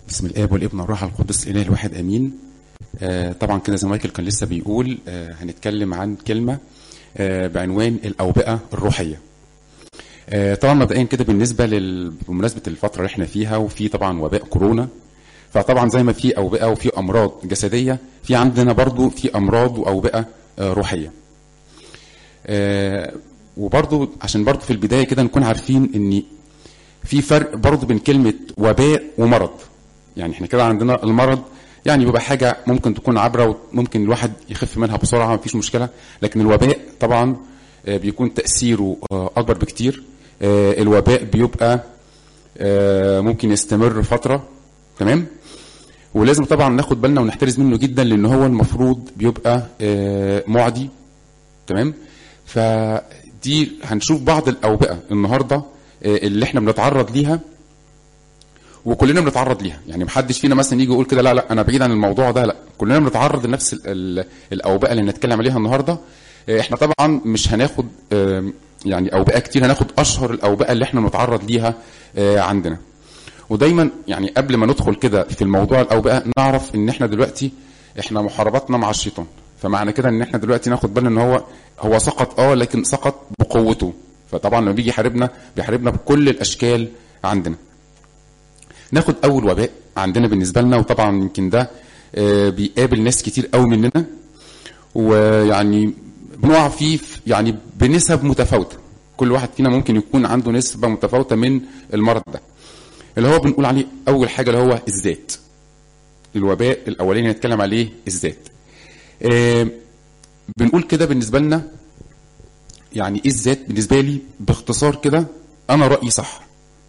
بسم الاب والابن والروح القدس الاله الواحد امين آه طبعا كده زي مايكل كان لسه بيقول آه هنتكلم عن كلمه آه بعنوان الاوبئه الروحيه آه طبعا مبدئيا كده بالنسبه لل... بمناسبه الفتره اللي احنا فيها وفي طبعا وباء كورونا فطبعا زي ما في اوبئه وفي امراض جسديه في عندنا برضو في امراض واوبئه آه روحيه آه وبرضو عشان برضو في البدايه كده نكون عارفين ان في فرق برضو بين كلمه وباء ومرض يعني احنا كده عندنا المرض يعني بيبقى حاجه ممكن تكون عبره وممكن الواحد يخف منها بسرعه مفيش مشكله لكن الوباء طبعا آه بيكون تاثيره آه اكبر بكتير آه الوباء بيبقى ممكن يستمر فتره تمام ولازم طبعا ناخد بالنا ونحترز منه جدا لان هو المفروض بيبقى معدي تمام فدي هنشوف بعض الاوبئه النهارده اللي احنا بنتعرض ليها وكلنا بنتعرض ليها يعني محدش فينا مثلا يجي يقول كده لا لا انا بعيد عن الموضوع ده لا كلنا بنتعرض لنفس الاوبئه اللي هنتكلم عليها النهارده احنا طبعا مش هناخد يعني اوبئه كتير هناخد اشهر الاوبئه اللي احنا بنتعرض ليها عندنا ودايما يعني قبل ما ندخل كده في الموضوع الاوبئه نعرف ان احنا دلوقتي احنا محارباتنا مع الشيطان فمعنى كده ان احنا دلوقتي ناخد بالنا ان هو هو سقط اه لكن سقط بقوته فطبعا لما بيجي يحاربنا بيحاربنا بكل الاشكال عندنا ناخد اول وباء عندنا بالنسبه لنا وطبعا يمكن ده بيقابل ناس كتير قوي مننا ويعني بنقع فيه يعني بنسب متفاوته كل واحد فينا ممكن يكون عنده نسبه متفاوته من المرض ده اللي هو بنقول عليه اول حاجه اللي هو الذات الوباء الاولاني هنتكلم عليه الذات آه بنقول كده بالنسبه لنا يعني ايه الذات بالنسبه لي باختصار كده انا رايي صح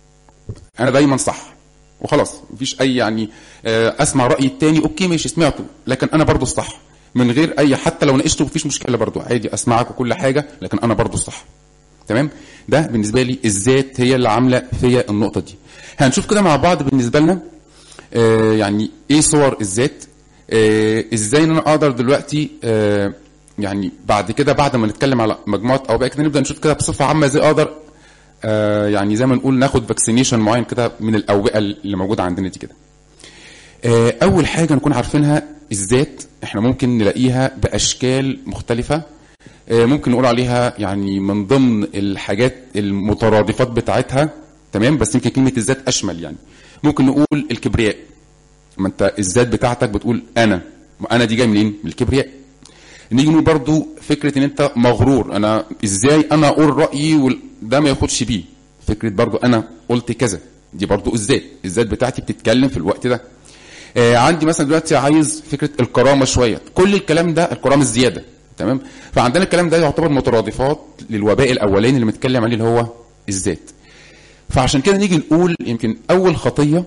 انا دايما صح وخلاص مفيش اي يعني آه اسمع راي التاني اوكي ماشي سمعته لكن انا برضو الصح من غير اي حتى لو ناقشته مفيش مشكله برضو عادي اسمعك وكل حاجه لكن انا برضو الصح تمام ده بالنسبه لي الذات هي اللي عامله فيا النقطه دي هنشوف كده مع بعض بالنسبه لنا آه يعني ايه صور الذات آه ازاي ان انا اقدر دلوقتي آه يعني بعد كده بعد ما نتكلم على مجموعه اوبئه كده نبدا نشوف كده بصفه عامه ازاي اقدر آه يعني زي ما نقول ناخد فاكسينيشن معين كده من الاوبئه اللي موجوده عندنا دي كده آه اول حاجه نكون عارفينها الذات احنا ممكن نلاقيها باشكال مختلفه آه ممكن نقول عليها يعني من ضمن الحاجات المترادفات بتاعتها تمام بس يمكن كلمه الذات اشمل يعني ممكن نقول الكبرياء ما انت الذات بتاعتك بتقول انا انا دي جاي منين من الكبرياء نيجي نقول برضو فكره ان انت مغرور انا ازاي انا اقول رايي وده ما ياخدش بيه فكره برضو انا قلت كذا دي برضو الذات الذات بتاعتي بتتكلم في الوقت ده آه عندي مثلا دلوقتي عايز فكره الكرامه شويه كل الكلام ده الكرامه الزياده تمام فعندنا الكلام ده يعتبر مترادفات للوباء الاولاني اللي بنتكلم عليه اللي هو الذات فعشان كده نيجي نقول يمكن اول خطيه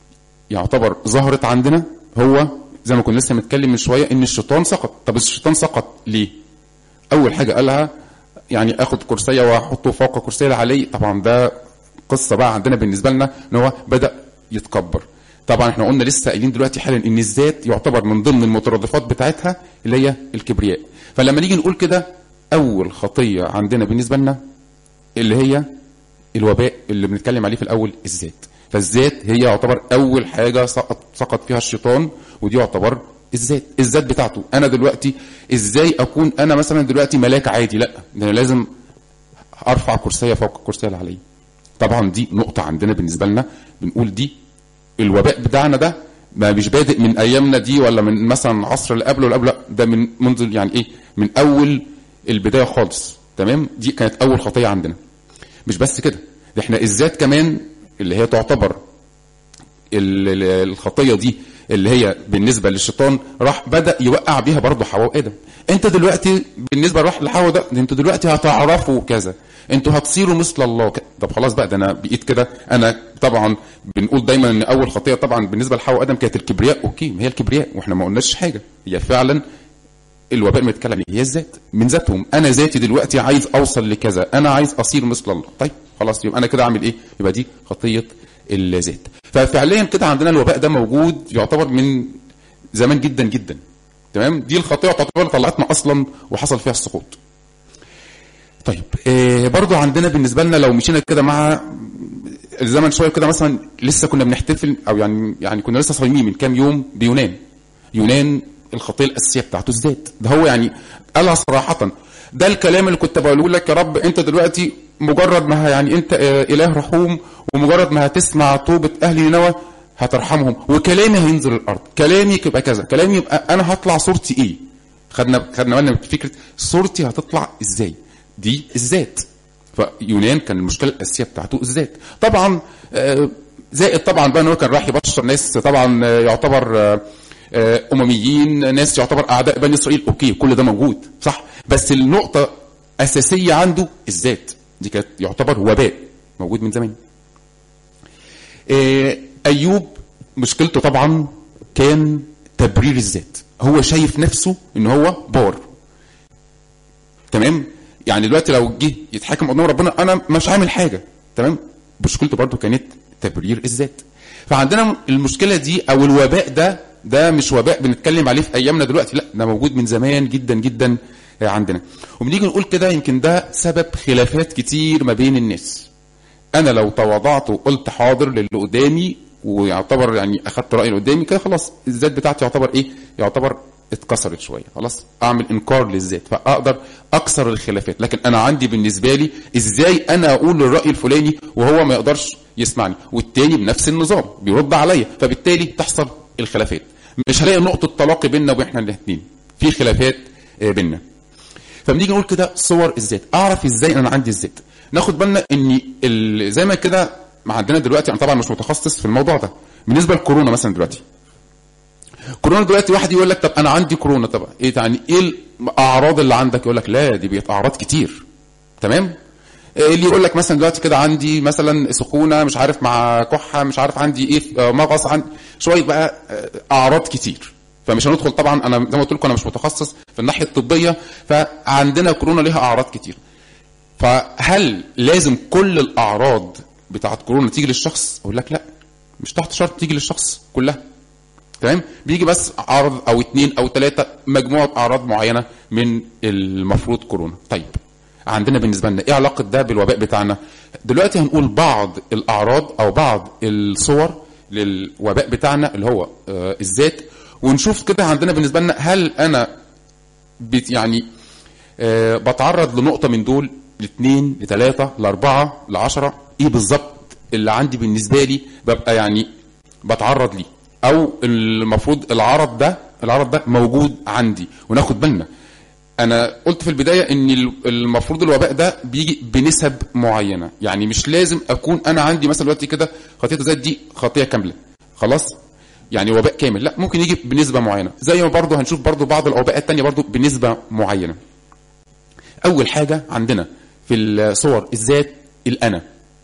يعتبر ظهرت عندنا هو زي ما كنا لسه متكلم من شويه ان الشيطان سقط طب الشيطان سقط ليه اول حاجه قالها يعني اخد كرسيه واحطه فوق كرسيه اللي عليه طبعا ده قصه بقى عندنا بالنسبه لنا ان هو بدا يتكبر طبعا احنا قلنا لسه قايلين دلوقتي حالا ان الذات يعتبر من ضمن المترادفات بتاعتها اللي هي الكبرياء فلما نيجي نقول كده اول خطيه عندنا بالنسبه لنا اللي هي الوباء اللي بنتكلم عليه في الاول الذات فالذات هي يعتبر اول حاجه سقط سقط فيها الشيطان ودي يعتبر الذات الذات بتاعته انا دلوقتي ازاي اكون انا مثلا دلوقتي ملاك عادي لا ده انا لازم ارفع كرسيه فوق الكرسيه اللي عليا طبعا دي نقطه عندنا بالنسبه لنا بنقول دي الوباء بتاعنا ده ما مش بادئ من ايامنا دي ولا من مثلا العصر اللي قبله ولا قبله ده من منذ يعني ايه من اول البدايه خالص تمام دي كانت اول خطيه عندنا مش بس كده ده احنا الذات كمان اللي هي تعتبر الخطيه دي اللي هي بالنسبه للشيطان راح بدا يوقع بيها برضه حواء وادم انت دلوقتي بالنسبه راح لحواء ده انتوا دلوقتي هتعرفوا كذا انتوا هتصيروا مثل الله طب خلاص بقى ده انا بقيت كده انا طبعا بنقول دايما ان اول خطيه طبعا بالنسبه لحواء ادم كانت الكبرياء اوكي ما هي الكبرياء واحنا ما قلناش حاجه هي فعلا الوباء اللي بنتكلم هي الذات من ذاتهم انا ذاتي دلوقتي عايز اوصل لكذا انا عايز اصير مثل الله طيب خلاص يبقى انا كده اعمل ايه يبقى دي خطيه الذات ففعليا كده عندنا الوباء ده موجود يعتبر من زمان جدا جدا تمام دي الخطيه تعتبر طلعتنا اصلا وحصل فيها السقوط طيب آه برضو عندنا بالنسبه لنا لو مشينا كده مع الزمن شويه كده مثلا لسه كنا بنحتفل او يعني يعني كنا لسه صايمين من كام يوم بيونان يونان الخطيه الاساسيه بتاعته الذات ده هو يعني قالها صراحه ده الكلام اللي كنت بقوله لك يا رب انت دلوقتي مجرد ما يعني انت اه اله رحوم ومجرد ما هتسمع توبه اهل نينوى هترحمهم وكلامي هينزل الارض كلامي يبقى كذا كلامي يبقى انا هطلع صورتي ايه خدنا خدنا بالنا من فكره صورتي هتطلع ازاي دي الذات فيونان كان المشكله الاساسيه بتاعته الذات طبعا زائد طبعا بقى ان هو كان راح يبشر ناس طبعا يعتبر امميين ناس يعتبر اعداء بني اسرائيل اوكي كل ده موجود صح بس النقطه اساسيه عنده الذات دي كانت يعتبر وباء موجود من زمان ايوب مشكلته طبعا كان تبرير الذات هو شايف نفسه ان هو بار تمام يعني دلوقتي لو جه يتحاكم قدام ربنا انا مش عامل حاجه تمام مشكلته برضو كانت تبرير الذات فعندنا المشكله دي او الوباء ده ده مش وباء بنتكلم عليه في ايامنا دلوقتي لا ده موجود من زمان جدا جدا عندنا وبنيجي نقول كده يمكن ده سبب خلافات كتير ما بين الناس انا لو تواضعت وقلت حاضر للي قدامي ويعتبر يعني اخدت راي اللي قدامي كده خلاص الذات بتاعتي يعتبر ايه يعتبر اتكسرت شويه خلاص اعمل انكار للذات فاقدر اكسر الخلافات لكن انا عندي بالنسبه لي ازاي انا اقول الراي الفلاني وهو ما يقدرش يسمعني والتاني بنفس النظام بيرد عليا فبالتالي تحصل الخلافات مش هلاقي نقطه تلاقي بيننا واحنا الاثنين في خلافات بيننا فبنيجي نقول كده صور الذات اعرف ازاي انا عندي الذات ناخد بالنا ان زي ما كده ما عندنا دلوقتي انا طبعا مش متخصص في الموضوع ده بالنسبه للكورونا مثلا دلوقتي كورونا دلوقتي واحد يقول لك طب انا عندي كورونا طب ايه يعني ايه الاعراض اللي عندك يقول لك لا دي بقت اعراض كتير تمام اللي يقول لك مثلا دلوقتي كده عندي مثلا سخونه مش عارف مع كحه مش عارف عندي ايه مغص عندي شويه بقى اعراض كتير فمش هندخل طبعا انا زي ما قلت لكم انا مش متخصص في الناحيه الطبيه فعندنا كورونا ليها اعراض كتير فهل لازم كل الاعراض بتاعت كورونا تيجي للشخص اقول لك لا مش تحت شرط تيجي للشخص كلها تمام بيجي بس عرض او اتنين او تلاتة مجموعة اعراض معينة من المفروض كورونا طيب عندنا بالنسبة لنا ايه علاقة ده بالوباء بتاعنا دلوقتي هنقول بعض الاعراض او بعض الصور للوباء بتاعنا اللي هو آه الذات ونشوف كده عندنا بالنسبة لنا هل انا بت يعني آه بتعرض لنقطة من دول لاثنين لثلاثة لأربعة لعشرة ايه بالظبط اللي عندي بالنسبة لي ببقى يعني بتعرض ليه او المفروض العرض ده العرض ده موجود عندي وناخد بالنا انا قلت في البدايه ان المفروض الوباء ده بيجي بنسب معينه يعني مش لازم اكون انا عندي مثلا دلوقتي كده خطيه الذات دي خطيه كامله خلاص يعني وباء كامل لا ممكن يجي بنسبه معينه زي ما برضه هنشوف برضه بعض الاوباء الثانيه برضه بنسبه معينه اول حاجه عندنا في الصور الذات الانا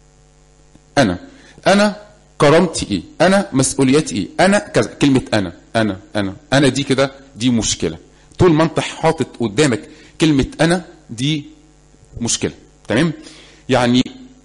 انا انا كرامتي ايه انا مسؤولياتي ايه انا كذا كلمه انا انا انا انا دي كده دي مشكله طول ما انت حاطط قدامك كلمه انا دي مشكله تمام يعني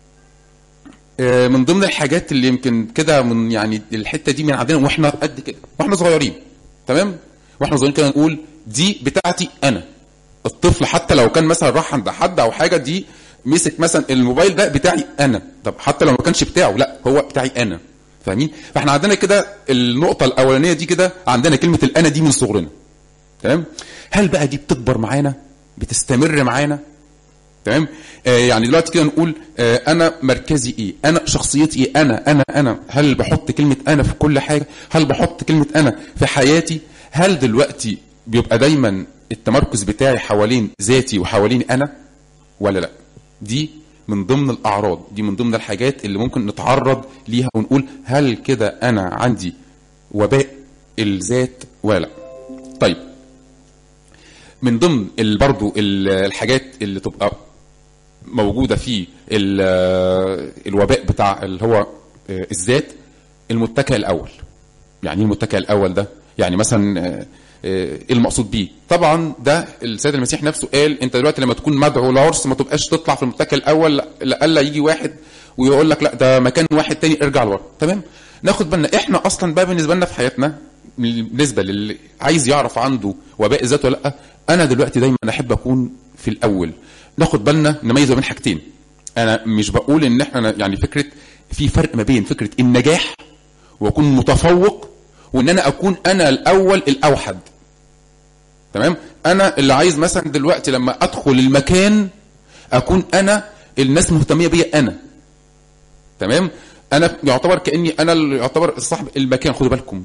من ضمن الحاجات اللي يمكن كده من يعني الحته دي من عندنا واحنا قد كده واحنا صغيرين تمام واحنا صغيرين كده نقول دي بتاعتي انا الطفل حتى لو كان مثلا راح عند حد او حاجه دي مسك مثلا الموبايل ده بتاعي انا طب حتى لو ما كانش بتاعه لا هو بتاعي انا فاهمين فاحنا عندنا كده النقطه الاولانيه دي كده عندنا كلمه الانا دي من صغرنا تمام هل بقى دي بتكبر معانا بتستمر معانا تمام آه يعني دلوقتي كده نقول آه انا مركزي ايه انا شخصيتي ايه انا انا انا هل بحط كلمه انا في كل حاجه هل بحط كلمه انا في حياتي هل دلوقتي بيبقى دايما التمركز بتاعي حوالين ذاتي وحوالين انا ولا لا دي من ضمن الاعراض دي من ضمن الحاجات اللي ممكن نتعرض ليها ونقول هل كده انا عندي وباء الذات ولا لا طيب من ضمن برضو الحاجات اللي تبقى موجوده في الوباء بتاع اللي هو الذات المتكئ الاول يعني ايه المتكئ الاول ده يعني مثلا ايه المقصود بيه طبعا ده السيد المسيح نفسه قال انت دلوقتي لما تكون مدعو لعرس ما تبقاش تطلع في المتكئ الاول لألا يجي واحد ويقول لك لا ده مكان واحد تاني ارجع لورا تمام ناخد بالنا احنا اصلا بقى بالنسبه لنا في حياتنا بالنسبه للي عايز يعرف عنده وباء الذات ولا لا انا دلوقتي دايما احب اكون في الاول ناخد بالنا نميز بين حاجتين انا مش بقول ان احنا يعني فكره في فرق ما بين فكره النجاح واكون متفوق وان انا اكون انا الاول الاوحد تمام انا اللي عايز مثلا دلوقتي لما ادخل المكان اكون انا الناس مهتميه بيا انا تمام انا يعتبر كاني انا اللي يعتبر صاحب المكان خدوا بالكم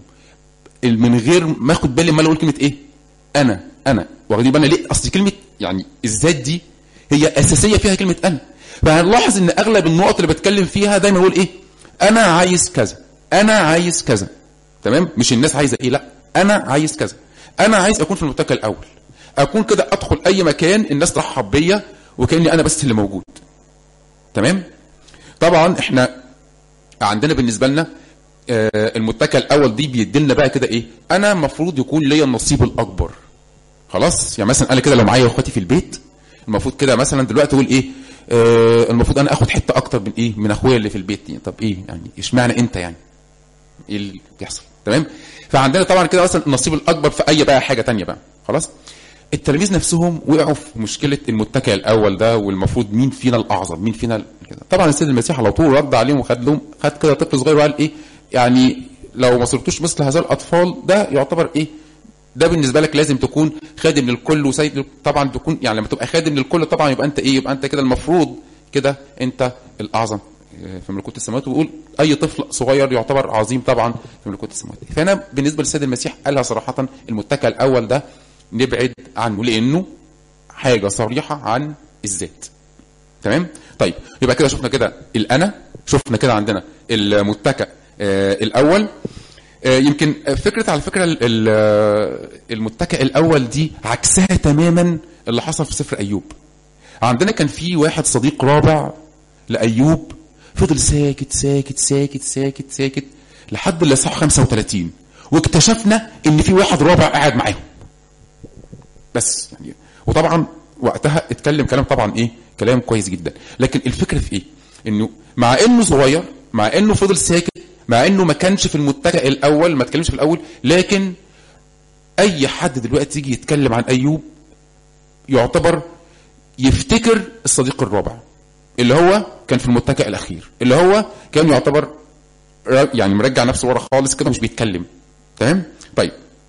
من غير ما اخد بالي ما اقول كلمه ايه انا انا واخدين بالنا ليه اصل كلمه يعني الذات دي هي اساسيه فيها كلمه انا فهنلاحظ ان اغلب النقط اللي بتكلم فيها دايما اقول ايه انا عايز كذا انا عايز كذا تمام مش الناس عايزه ايه لا انا عايز كذا انا عايز اكون في المتكى الاول اكون كده ادخل اي مكان الناس ترحب بيا وكاني انا بس اللي موجود تمام طبعا احنا عندنا بالنسبه لنا آه، المتكى الاول دي بيديلنا بقى كده ايه انا المفروض يكون ليا النصيب الاكبر خلاص يعني مثلا انا كده لو معايا اخواتي في البيت المفروض كده مثلا دلوقتي اقول ايه آه المفروض انا اخد حته اكتر من ايه من اخويا اللي في البيت دي طب ايه يعني اشمعنى انت يعني ايه اللي بيحصل تمام فعندنا طبعا كده مثلا النصيب الاكبر في اي بقى حاجه تانية بقى خلاص التلاميذ نفسهم وقعوا في مشكله المتكئ الاول ده والمفروض مين فينا الاعظم مين فينا ال- كده طبعا السيد المسيح على طول رد عليهم وخد لهم خد كده طفل صغير وقال ايه يعني لو ما صرتوش مثل هذا الاطفال ده يعتبر ايه ده بالنسبه لك لازم تكون خادم للكل وسيد لل- طبعا تكون يعني لما تبقى خادم للكل طبعا يبقى انت ايه يبقى انت كده المفروض كده انت الاعظم في ملكوت السماوات ويقول اي طفل صغير يعتبر عظيم طبعا في ملكوت السماوات فانا بالنسبه للسيد المسيح قالها صراحه المتكئ الاول ده نبعد عنه لانه حاجه صريحه عن الذات تمام طيب يبقى كده شفنا كده الانا شفنا كده عندنا المتكئ آه الاول آه يمكن فكره على فكره ال- ال- آه، المتكئ الاول دي عكسها تماما اللي حصل في سفر ايوب عندنا كان في واحد صديق رابع لايوب فضل ساكت ساكت ساكت ساكت ساكت لحد اللي صح 35 واكتشفنا ان في واحد رابع قاعد معاهم بس يعني وطبعا وقتها اتكلم كلام طبعا ايه كلام كويس جدا لكن الفكره في ايه انه مع انه صغير مع انه فضل ساكت مع انه ما كانش في المتكئ الاول ما اتكلمش في الاول لكن اي حد دلوقتي يجي يتكلم عن ايوب يعتبر يفتكر الصديق الرابع اللي هو كان في المتكئ الاخير اللي هو كان يعتبر ر- يعني مرجع نفسه ورا خالص كده مش بيتكلم تمام طيب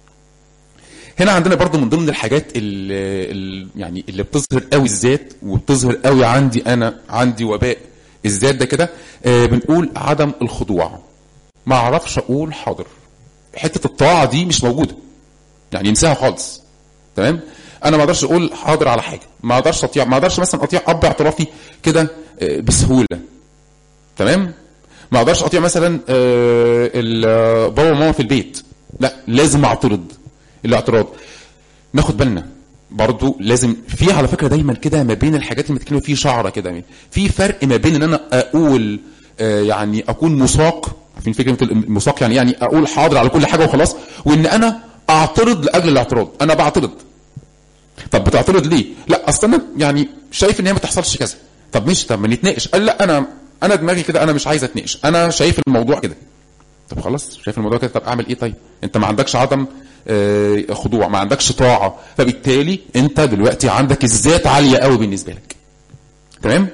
هنا عندنا برضو من ضمن الحاجات اللي يعني اللي بتظهر قوي الذات وبتظهر قوي عندي انا عندي وباء الذات ده كده آه بنقول عدم الخضوع ما اعرفش اقول حاضر حته الطاعه دي مش موجوده يعني انساها خالص تمام انا ما اقدرش اقول حاضر على حاجه ما اقدرش اطيع ما اقدرش مثلا اطيع اب اعترافي كده آه، بسهوله تمام ما اقدرش اطيع مثلا آه، ال- آه، بابا وماما في البيت لا لازم اعترض الاعتراض ناخد بالنا برضو لازم في على فكره دايما كده ما بين الحاجات اللي بتتكلموا في شعره كده في فرق ما بين ان انا اقول آه، يعني اكون مساق عارفين فكره المساق يعني يعني اقول حاضر على كل حاجه وخلاص وان انا اعترض لاجل الاعتراض انا بعترض طب بتعترض ليه؟ لا اصل انا يعني شايف ان هي ما تحصلش كذا طب ماشي طب ما نتناقش قال لا انا انا دماغي كده انا مش عايز اتناقش انا شايف الموضوع كده طب خلاص شايف الموضوع كده طب اعمل ايه طيب انت ما عندكش عدم آه، خضوع ما عندكش طاعه فبالتالي انت دلوقتي عندك الذات عاليه قوي بالنسبه لك تمام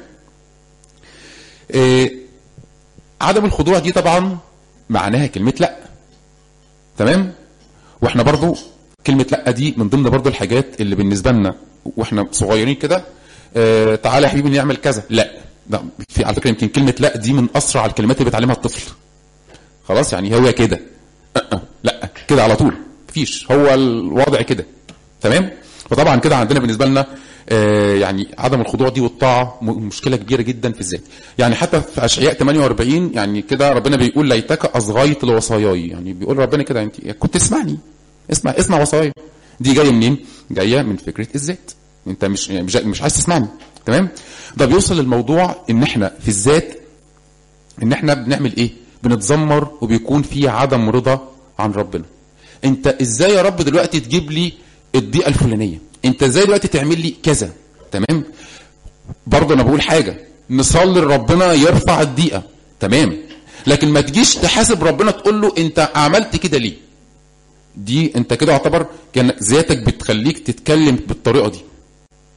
آه، عدم الخضوع دي طبعا معناها كلمه لا تمام واحنا برضو كلمه لا دي من ضمن برضو الحاجات اللي بالنسبه لنا واحنا صغيرين كده آه تعالى يا حبيبي نعمل كذا لا ده في على فكره يمكن كلمه لا دي من اسرع الكلمات اللي بيتعلمها الطفل خلاص يعني هو كده أه أه لا كده على طول مفيش هو الوضع كده تمام فطبعا كده عندنا بالنسبه لنا آه يعني عدم الخضوع دي والطاعه م- مشكله كبيره جدا في الذات يعني حتى في اشعياء 48 يعني كده ربنا بيقول ليتك اصغيت لوصاياي يعني بيقول ربنا كده انت كنت تسمعني اسمع اسمع وصاياي دي جايه منين جايه من فكره الذات انت مش يعني مش مش عايز تسمعني تمام ده بيوصل للموضوع ان احنا في الذات ان احنا بنعمل ايه بنتذمر وبيكون في عدم رضا عن ربنا انت ازاي يا رب دلوقتي تجيب لي الضيقه الفلانيه انت ازاي دلوقتي تعمل لي كذا تمام برضه انا بقول حاجه نصلي لربنا يرفع الضيقه تمام لكن ما تجيش تحاسب ربنا تقول له انت عملت كده ليه دي انت كده يعتبر كان ذاتك بتخليك تتكلم بالطريقه دي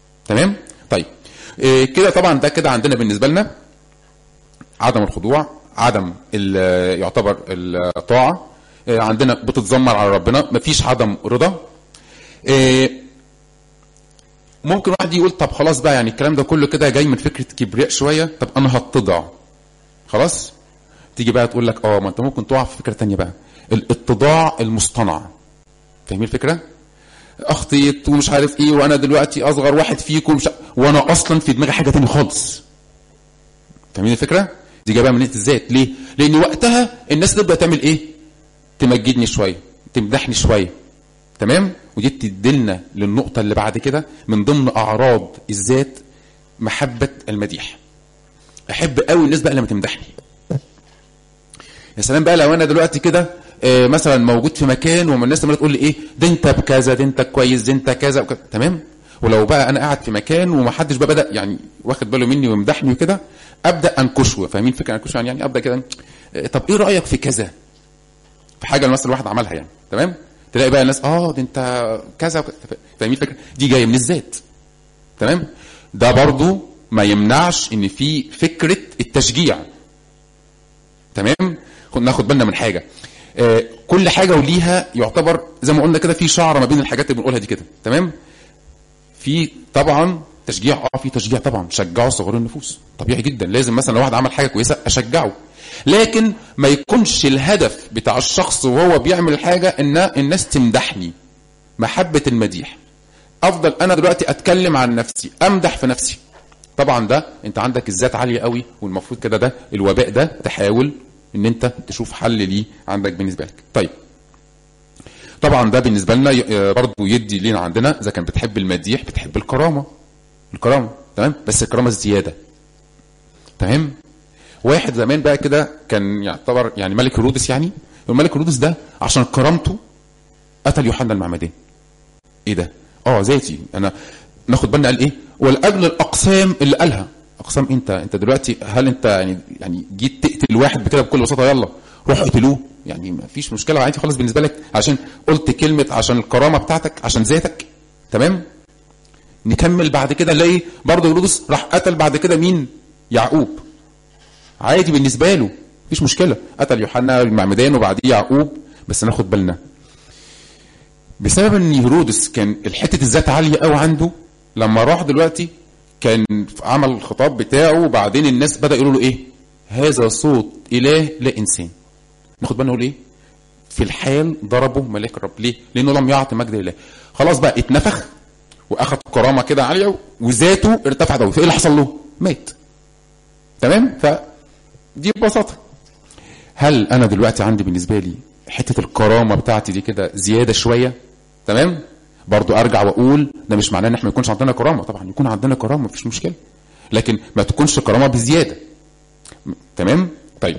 تمام طيب إيه كده طبعا ده كده عندنا بالنسبه لنا عدم الخضوع عدم ال- يعتبر الطاعه آه، عندنا بتتذمر على ربنا مفيش عدم رضا آه، ممكن واحد يقول طب خلاص بقى يعني الكلام ده كله كده جاي من فكره كبرياء شويه طب انا هتضع خلاص تيجي بقى تقول لك اه ما انت ممكن تقع في فكره تانية بقى الاتضاع المصطنع فاهمين الفكره اخطيت ومش عارف ايه وانا دلوقتي اصغر واحد فيكم مش ع- وانا اصلا في دماغي حاجه تانية خالص فاهمين الفكره دي جايه بقى من الذات ليه لان وقتها الناس تبدا تعمل ايه تمجدني شويه تمدحني شويه تمام ودي بتدلنا للنقطه اللي بعد كده من ضمن اعراض الذات محبه المديح احب قوي الناس بقى لما تمدحني يا سلام بقى لو انا دلوقتي كده آه، مثلا موجود في مكان وما الناس عماله تقول لي ايه ده انت بكذا ده انت كويس ده انت كذا وكذا تمام ولو بقى انا قاعد في مكان ومحدش بقى بدا يعني واخد باله مني ويمدحني وكده ابدا انكشه فاهمين فكره انكشه يعني, يعني ابدا كده آه، طب ايه رايك في كذا في حاجه مثلا الواحد عملها يعني تمام تلاقي بقى الناس اه ده انت كذا وكذا. فاهمين الفكره دي جايه من الذات تمام ده برضو ما يمنعش ان في فكره التشجيع تمام خد- ناخد بالنا من حاجه آه كل حاجه وليها يعتبر زي ما قلنا كده في شعره ما بين الحاجات اللي بنقولها دي كده تمام في طبعا تشجيع اه في تشجيع طبعا شجعوا صغار النفوس طبيعي جدا لازم مثلا لو واحد عمل حاجه كويسه اشجعه لكن ما يكونش الهدف بتاع الشخص وهو بيعمل الحاجه ان الناس تمدحني محبه المديح افضل انا دلوقتي اتكلم عن نفسي امدح في نفسي طبعا ده انت عندك الذات عاليه قوي والمفروض كده ده الوباء ده تحاول ان انت تشوف حل ليه عندك بالنسبه لك طيب طبعا ده بالنسبه لنا ي- برضه يدي لينا عندنا اذا كان بتحب المديح بتحب الكرامه الكرامه تمام بس الكرامه الزياده تمام واحد زمان بقى كده كان يعتبر يعني ملك هيرودس يعني الملك هيرودس ده عشان كرامته قتل يوحنا المعمدان ايه ده اه ذاتي انا ناخد بالنا قال ايه ولاجل الاقسام اللي قالها اقسام انت انت دلوقتي هل انت يعني يعني جيت تقتل واحد بكده بكل بساطه يلا روحوا اقتلوه يعني ما فيش مشكله عادي خالص بالنسبه لك عشان قلت كلمه عشان الكرامه بتاعتك عشان ذاتك تمام نكمل بعد كده نلاقي برضه هيرودس راح قتل بعد كده مين يعقوب عادي بالنسبه له مفيش مشكله قتل يوحنا المعمدان وبعديه يعقوب بس ناخد بالنا بسبب ان هيرودس كان الحته الذات عاليه قوي عنده لما راح دلوقتي كان عمل الخطاب بتاعه وبعدين الناس بدا يقولوا له ايه هذا صوت اله لا انسان ناخد بالنا نقول ايه في الحال ضربه ملاك الرب ليه لانه لم يعطي مجد لله خلاص بقى اتنفخ واخد كرامه كده عاليه وذاته ارتفع قوي فايه اللي حصل له مات تمام فدي ببساطه هل انا دلوقتي عندي بالنسبه لي حته الكرامه بتاعتي دي كده زياده شويه تمام برضو ارجع واقول ده مش معناه ان احنا ما يكونش عندنا كرامه طبعا يكون عندنا كرامه مفيش مشكله لكن ما تكونش كرامه بزياده م- تمام طيب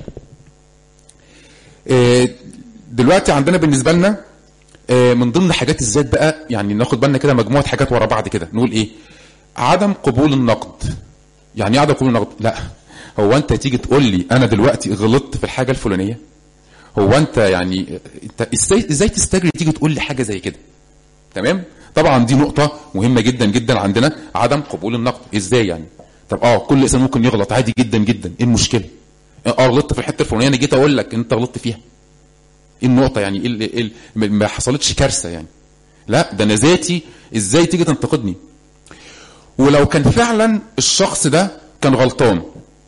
آه، دلوقتي عندنا بالنسبه لنا آه، من ضمن حاجات الذات بقى يعني ناخد بالنا كده مجموعه حاجات ورا بعض كده نقول ايه عدم قبول النقد يعني ايه عدم قبول النقد لا هو انت تيجي تقول لي انا دلوقتي غلطت في الحاجه الفلانيه هو انت يعني انت ازاي ازاي تستجري تيجي تقول لي حاجه زي كده تمام طبعا دي نقطه مهمه جدا جدا عندنا عدم قبول النقد ازاي يعني طب اه كل انسان ممكن يغلط عادي جدا جدا ايه المشكله اه غلطت في الحته الفلانيه انا جيت اقول لك انت غلطت فيها ايه النقطه يعني ايه, ال- إيه ال- ما- ما حصلتش كارثه يعني لا ده انا ذاتي ازاي تيجي تنتقدني ولو كان فعلا الشخص ده كان غلطان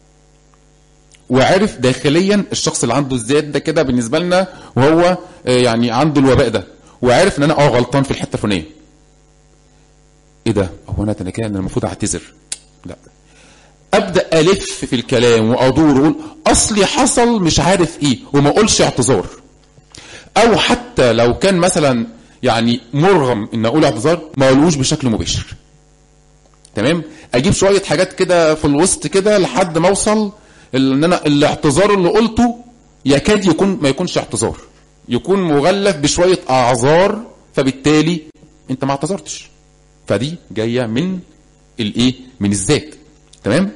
وعرف داخليا الشخص اللي عنده الذات ده كده بالنسبه لنا وهو آه، يعني عنده الوباء ده وعرف ان انا اه غلطان في الحته الفلانيه ايه ده هو انا انا كده أنا المفروض اعتذر لا ابدا الف في الكلام وادور واقول اصلي حصل مش عارف ايه وما اقولش اعتذار او حتى لو كان مثلا يعني مرغم ان اقول اعتذار ما اقولوش بشكل مباشر تمام اجيب شويه حاجات كده في الوسط كده لحد ما اوصل ان انا الاعتذار اللي قلته يكاد يكون ما يكونش اعتذار يكون مغلف بشويه اعذار فبالتالي انت ما اعتذرتش فدي جايه من الايه من الذات تمام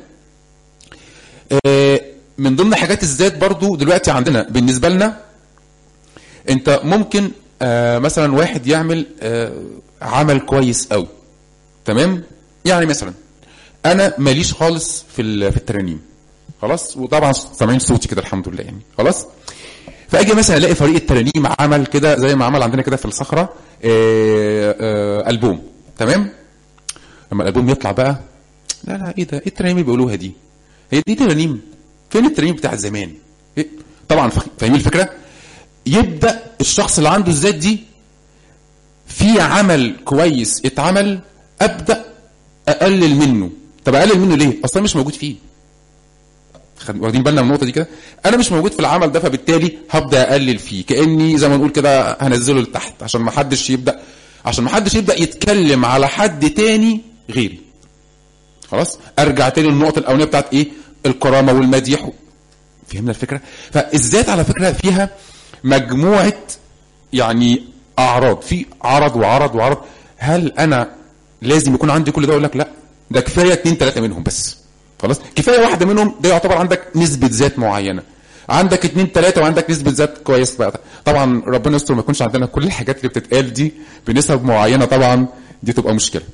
آه من ضمن حاجات الذات برضو دلوقتي عندنا بالنسبه لنا انت ممكن آه مثلا واحد يعمل آه عمل كويس قوي تمام يعني مثلا انا ماليش خالص في ال- في الترانيم خلاص وطبعا سامعين صوتي كده الحمد لله يعني خلاص فاجي مثلا الاقي فريق الترانيم عمل كده زي ما عمل عندنا كده في الصخره آه، آه، البوم تمام لما الالبوم يطلع بقى لا لا ايه ده ايه الترانيم اللي بيقولوها دي هي دي ترانيم فين الترانيم بتاعت زمان إيه؟ طبعا فا- فاهمين الفكره يبدا الشخص اللي عنده الذات دي في عمل كويس اتعمل ابدا اقلل منه طب اقلل منه ليه اصلا مش موجود فيه خد- واخدين بالنا من النقطه دي كده انا مش موجود في العمل ده فبالتالي هبدا اقلل فيه كاني زي ما نقول كده هنزله لتحت عشان ما حدش يبدا عشان ما حدش يبدا يتكلم على حد تاني غيري خلاص ارجع تاني للنقطه الاولانيه بتاعت ايه الكرامه والمديح فهمنا الفكره فالذات على فكره فيها مجموعه يعني اعراض في عرض وعرض وعرض هل انا لازم يكون عندي كل ده اقول لك لا ده كفايه اتنين تلاته منهم بس خلاص كفايه واحده منهم ده يعتبر عندك نسبه ذات معينه عندك اتنين تلاته وعندك نسبه ذات كويس بقى طبعا ربنا يستر ما يكونش عندنا كل الحاجات اللي بتتقال دي بنسب معينه طبعا دي تبقى مشكله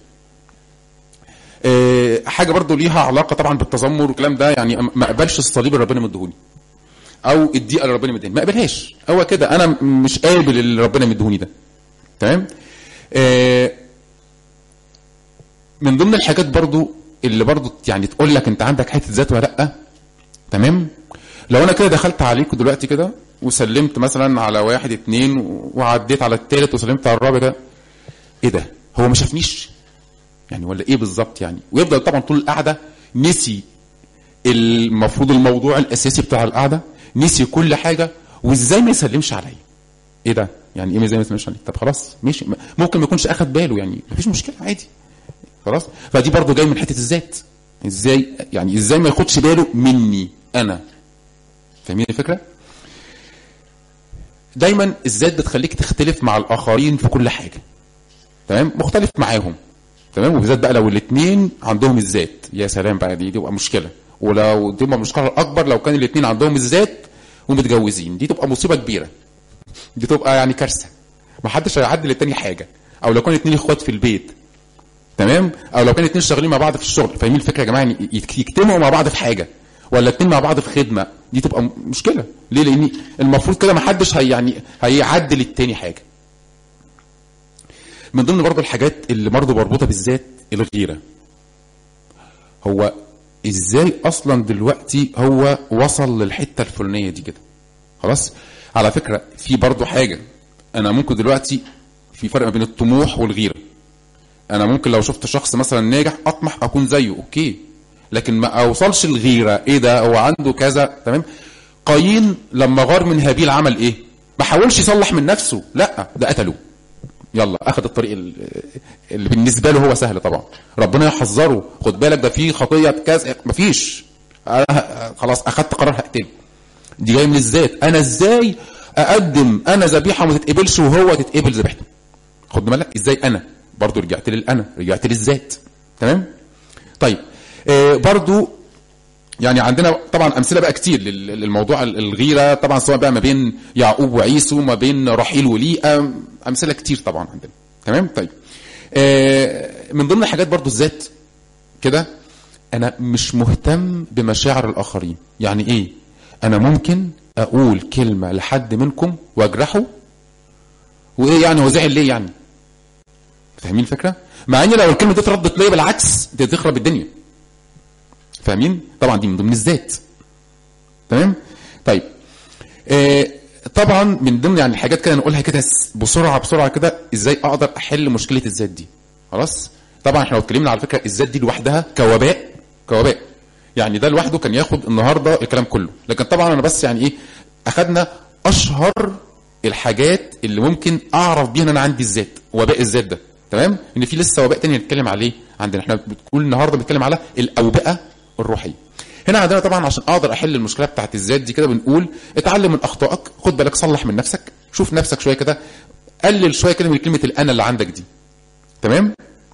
آه، حاجه برضو ليها علاقه طبعا بالتذمر والكلام ده يعني ما اقبلش الصليب اللي ربنا مديهوني او الدقيقه اللي ربنا مديهاني ما اقبلهاش هو كده انا م- مش قابل اللي ربنا مديهوني ده تمام آه، من ضمن الحاجات برضو اللي برضو يعني تقول لك انت عندك حته ذات ولا لا تمام لو انا كده دخلت عليكم دلوقتي كده وسلمت مثلا على واحد اتنين وعديت على التالت وسلمت على الرابع ده ايه ده هو ما شافنيش يعني ولا ايه بالظبط يعني ويفضل طبعا طول القعده نسي المفروض الموضوع الاساسي بتاع القعده نسي كل حاجه وازاي ما يسلمش عليا ايه ده يعني ايه ازاي ما يسلمش عليا طب خلاص ماشي ممكن ما يكونش اخد باله يعني مفيش مشكله عادي خلاص فدي برضو جاي من حته الذات ازاي يعني ازاي ما ياخدش باله مني انا فاهمين الفكره دايما الذات بتخليك تختلف مع الاخرين في كل حاجه تمام مختلف معاهم تمام وبالذات بقى لو الاثنين عندهم الذات يا سلام بقى دي تبقى مشكله ولو دي تبقى مشكله اكبر لو كان الاثنين عندهم الذات ومتجوزين دي تبقى مصيبه كبيره دي تبقى يعني كارثه ما حدش هيعدي للتاني حاجه او لو كان اتنين اخوات في البيت تمام او لو كان اتنين شغالين مع بعض في الشغل فاهمين الفكره يا جماعه يعني يت- يجتمعوا مع بعض في حاجه ولا اتنين مع بعض في خدمه دي تبقى م- مشكله ليه لان المفروض كده ما حدش هي يعني هيعدي للتاني حاجه من ضمن برضه الحاجات اللي برضه مربوطه بالذات الغيره هو ازاي اصلا دلوقتي هو وصل للحته الفلانيه دي كده خلاص على فكره في برضه حاجه انا ممكن دلوقتي في فرق ما بين الطموح والغيره انا ممكن لو شفت شخص مثلا ناجح اطمح اكون زيه اوكي لكن ما اوصلش الغيره ايه ده هو عنده كذا تمام قايين لما غار من هابيل عمل ايه ما حاولش يصلح من نفسه لا ده قتله يلا اخذ الطريق ال- اللي بالنسبه له هو سهل طبعا ربنا يحذره خد بالك ده في خطيه كذا مفيش أنا خلاص اخدت قرار هقتله دي جاي من الذات انا ازاي اقدم انا ذبيحه وما تتقبلش وهو تتقبل ذبيحته خد بالك ازاي انا برضو رجعت للانا رجعت للذات تمام طيب آه برضو يعني عندنا طبعا امثله بقى كتير لل- للموضوع ال- الغيره طبعا سواء بقى ما بين يعقوب وعيسو ما بين رحيل وليئه امثله كتير طبعا عندنا تمام طيب آه من ضمن الحاجات برضو الذات كده انا مش مهتم بمشاعر الاخرين يعني ايه انا ممكن اقول كلمه لحد منكم واجرحه وايه يعني هو زعل ليه يعني فاهمين الفكره مع ان لو الكلمه دي اتردت ليا بالعكس دي تخرب الدنيا فاهمين طبعا دي من ضمن الذات تمام طيب آه طبعا من ضمن يعني الحاجات كده نقولها كده س- بسرعه بسرعه كده ازاي اقدر احل مشكله الذات دي خلاص طبعا احنا لو اتكلمنا على فكره الذات دي لوحدها كوباء كوباء يعني ده لوحده كان ياخد النهارده الكلام كله لكن طبعا انا بس يعني ايه اخدنا اشهر الحاجات اللي ممكن اعرف بيها ان انا عندي الذات وباء الذات ده تمام ان في لسه وباء تاني هنتكلم عليه عندنا احنا بتقول النهارده بنتكلم على الاوبئه الروحيه هنا عندنا طبعا عشان اقدر احل المشكله بتاعت الذات دي كده بنقول اتعلم من اخطائك خد بالك صلح من نفسك شوف نفسك شويه كده قلل شويه كده من كلمه الانا اللي عندك دي تمام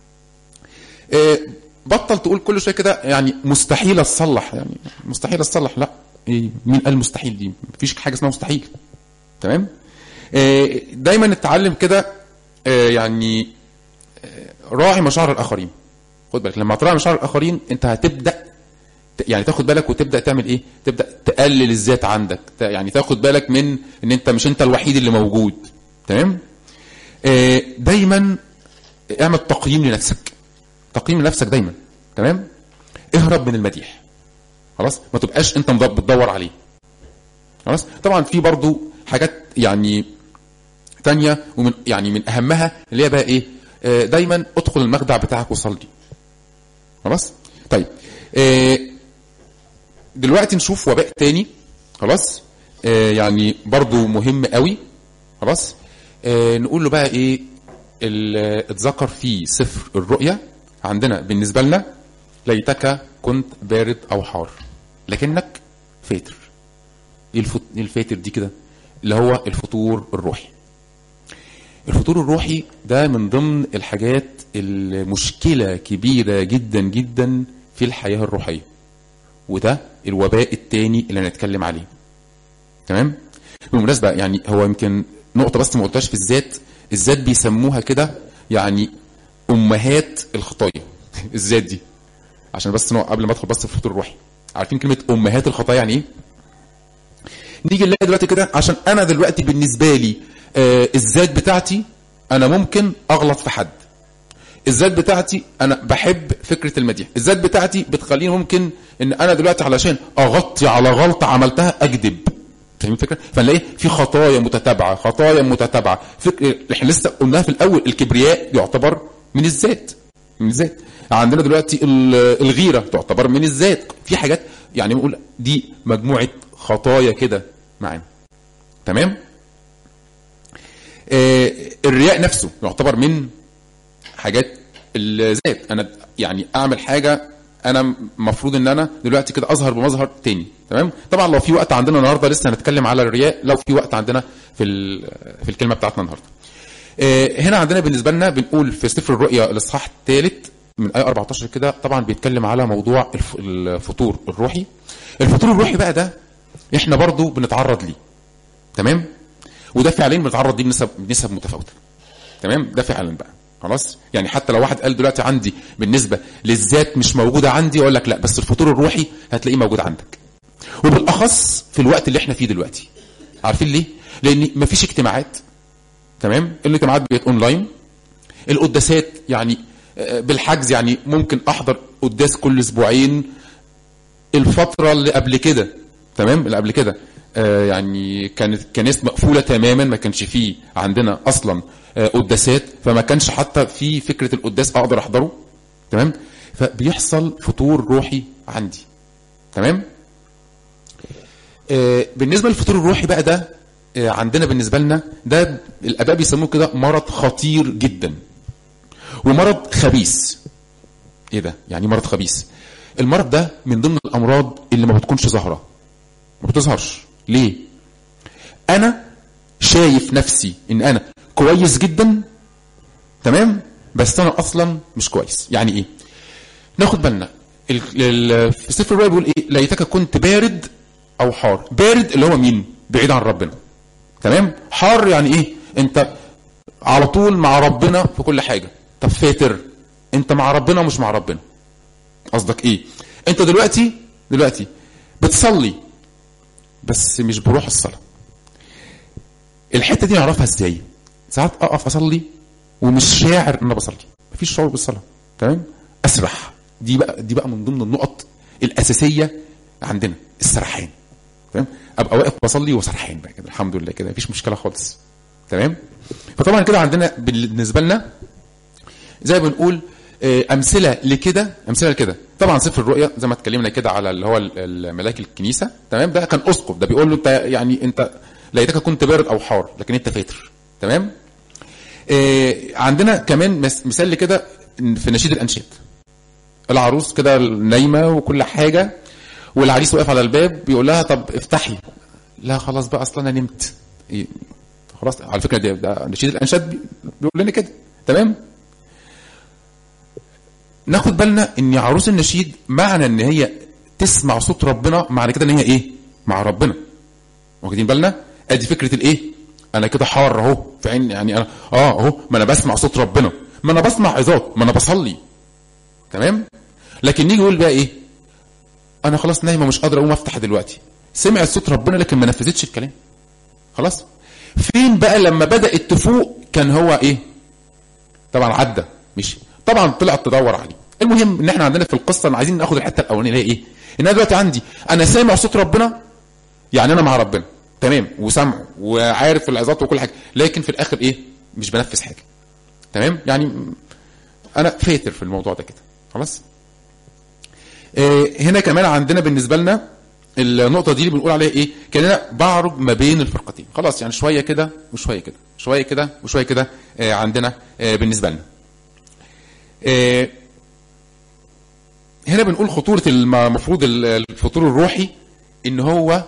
آه، بطل تقول كل شويه كده يعني مستحيل اتصلح يعني مستحيل اتصلح لا إيه مين قال مستحيل دي مفيش حاجه اسمها مستحيل تمام آه، دايما نتعلم كده آه، يعني آه، راعي مشاعر الاخرين خد بالك لما تراعي مشاعر الاخرين انت هتبدا ت- يعني تاخد بالك وتبدا تعمل ايه تبدا تقلل الذات عندك ت- يعني تاخد بالك من ان انت مش انت الوحيد اللي موجود تمام آه، دايما اعمل تقييم لنفسك تقييم لنفسك دايما تمام اهرب من المديح خلاص ما تبقاش انت مد- بتدور عليه خلاص طبعا في برضو حاجات يعني تانية ومن يعني من اهمها اللي هي بقى ايه آه، دايما ادخل المخدع بتاعك وصلي خلاص طيب آه، دلوقتي نشوف وباء تاني خلاص آه، يعني برضو مهم قوي خلاص آه، نقول له بقى ايه ال- اتذكر في سفر الرؤيا عندنا بالنسبه لنا ليتك كنت بارد او حار لكنك فاتر ايه الفت- إيه الفاتر دي كده اللي هو الفطور الروحي الفطور الروحي ده من ضمن الحاجات المشكلة كبيرة جدا جدا في الحياة الروحية وده الوباء التاني اللي هنتكلم عليه تمام بالمناسبة يعني هو يمكن نقطة بس ما قلتهاش في الذات الذات بيسموها كده يعني أمهات الخطايا الذات دي عشان بس نوع قبل ما ادخل بس في الفطور الروحي عارفين كلمة أمهات الخطايا يعني إيه؟ نيجي نلاقي دلوقتي كده عشان انا دلوقتي بالنسبه لي آه الذات بتاعتي انا ممكن اغلط في حد الذات بتاعتي انا بحب فكره المديح الذات بتاعتي بتخليني ممكن ان انا دلوقتي علشان اغطي على غلطه عملتها اكذب فاهمين الفكره فنلاقي في خطايا متتابعه خطايا متتابعه فكر احنا لسه قلناها في الاول الكبرياء يعتبر من الذات من الذات عندنا دلوقتي ال- الغيره تعتبر من الذات في حاجات يعني نقول دي مجموعه خطايا كده معانا تمام آه الرياء نفسه يعتبر من حاجات الذات انا يعني اعمل حاجه انا المفروض ان انا دلوقتي كده اظهر بمظهر تاني تمام طبعا لو في وقت عندنا النهارده لسه هنتكلم على الرياء لو في وقت عندنا في ال- في الكلمه بتاعتنا النهارده آه، هنا عندنا بالنسبه لنا بنقول في سفر الرؤيا الاصحاح الثالث من ايه 14 كده طبعا بيتكلم على موضوع الف- الفطور الروحي الفطور الروحي بقى ده احنا برضو بنتعرض ليه تمام وده فعليا بنتعرض ليه بنسب بنسب متفاوته تمام ده فعلا بقى خلاص يعني حتى لو واحد قال دلوقتي عندي بالنسبه للذات مش موجوده عندي اقول لك لا بس الفطور الروحي هتلاقيه موجود عندك وبالاخص في الوقت اللي احنا فيه دلوقتي عارفين ليه لان مفيش اجتماعات تمام الاجتماعات بقت اونلاين القداسات يعني آه، بالحجز يعني ممكن احضر قداس كل اسبوعين الفتره اللي قبل كده تمام اللي قبل كده آه يعني كانت كنائس مقفوله تماما ما كانش فيه عندنا اصلا آه قداسات فما كانش حتى في فكره القداس اقدر احضره تمام فبيحصل فطور روحي عندي تمام آه بالنسبه للفطور الروحي بقى ده آه عندنا بالنسبه لنا ده الاباء بيسموه كده مرض خطير جدا ومرض خبيث ايه ده يعني مرض خبيث المرض ده من ضمن الامراض اللي ما بتكونش ظاهره ما بتظهرش ليه انا شايف نفسي ان انا كويس جدا تمام بس انا اصلا مش كويس يعني ايه ناخد بالنا ال- ال- في سفر الرؤيا بيقول ايه ليتك كنت بارد او حار بارد اللي هو مين بعيد عن ربنا تمام حار يعني ايه انت على طول مع ربنا في كل حاجه طب فاتر انت مع ربنا ومش مع ربنا قصدك ايه انت دلوقتي دلوقتي بتصلي بس مش بروح الصلاه الحته دي نعرفها ازاي ساعات اقف اصلي ومش شاعر ان انا بصلي مفيش شعور بالصلاه تمام اسرح دي بقى دي بقى من ضمن النقط الاساسيه عندنا السرحان تمام ابقى واقف بصلي وسرحان بقى كده الحمد لله كده مفيش مشكله خالص تمام فطبعا كده عندنا بالنسبه لنا زي ما بنقول آه، امثله لكده امثله لكده طبعا سفر الرؤيا زي ما اتكلمنا كده على اللي هو ال- ال- ملاك الكنيسه تمام ده كان اسقف ده بيقول له انت يعني انت ليتك كنت بارد او حار لكن انت فاتر تمام آه، عندنا كمان مس- مثال لكده في نشيد الانشاد العروس كده نايمه وكل حاجه والعريس واقف على الباب بيقول لها طب افتحي لا خلاص بقى اصلا انا نمت إيه، خلاص على فكره ده, ده نشيد الانشاد بي- بيقول لنا كده تمام ناخد بالنا ان عروس النشيد معنى ان هي تسمع صوت ربنا معنى كده ان هي ايه مع ربنا واخدين بالنا ادي فكره الايه انا كده حار اهو في عين يعني انا اه اهو ما انا بسمع صوت ربنا ما انا بسمع عظات ما انا بصلي تمام لكن نيجي نقول بقى ايه انا خلاص نايمه مش قادره اقوم افتح دلوقتي سمعت صوت ربنا لكن ما نفذتش الكلام خلاص فين بقى لما بدات تفوق كان هو ايه طبعا عدى مشي طبعا طلعت تدور عليه المهم ان احنا عندنا في القصه عايزين ناخد الحته الاولانيه اللي هي ايه ان انا دلوقتي عندي انا سامع صوت ربنا يعني انا مع ربنا تمام وسامعه وعارف العظات وكل حاجه لكن في الاخر ايه مش بنفذ حاجه تمام يعني انا فاتر في الموضوع ده كده خلاص آه هنا كمان عندنا بالنسبه لنا النقطه دي اللي بنقول عليها ايه كاننا بعرج ما بين الفرقتين خلاص يعني شويه كده وشويه كده شويه كده وشويه كده آه عندنا آه بالنسبه لنا آه هنا بنقول خطوره المفروض الفطور الروحي ان هو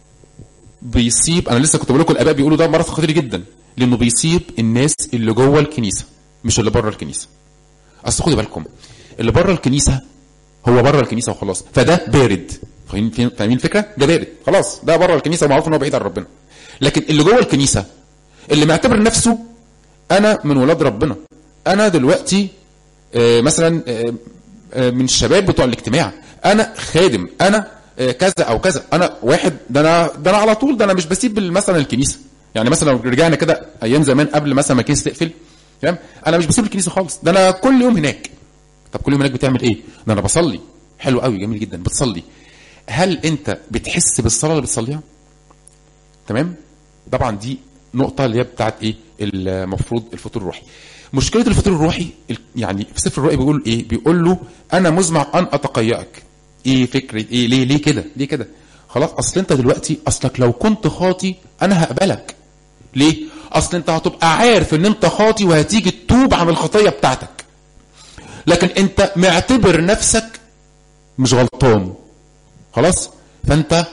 بيصيب انا لسه كنت بقول لكم الاباء بيقولوا ده مرض خطير جدا لانه بيصيب الناس اللي جوه الكنيسه مش اللي بره الكنيسه اصل خدوا بالكم اللي بره الكنيسه هو بره الكنيسه وخلاص فده بارد فاهمين فاهمين الفكره ده بارد خلاص ده بره الكنيسه ومعروف ان هو بعيد عن ربنا لكن اللي جوه الكنيسه اللي معتبر نفسه انا من ولاد ربنا انا دلوقتي آه مثلا آه آه من الشباب بتوع الاجتماع انا خادم انا كذا او كذا انا واحد ده انا ده انا على طول ده انا مش بسيب مثلا الكنيسه يعني مثلا لو رجعنا كده ايام زمان قبل مثلا ما الكنيسه تقفل تمام انا مش بسيب الكنيسه خالص ده انا كل يوم هناك طب كل يوم هناك بتعمل ايه ده انا بصلي حلو قوي جميل جدا بتصلي هل انت بتحس بالصلاه اللي بتصليها تمام طبعا دي نقطه اللي هي بتاعت ايه المفروض الفطور الروحي مشكله الفطور الروحي يعني في سفر الرؤيا بيقول ايه بيقول له انا مزمع ان اتقيأك ايه فكره ايه ليه ليه كده ليه كده خلاص اصل انت دلوقتي اصلك لو كنت خاطي انا هقبلك ليه اصل انت هتبقى عارف ان انت خاطي وهتيجي تتوب عن الخطيه بتاعتك لكن انت معتبر نفسك مش غلطان خلاص فانت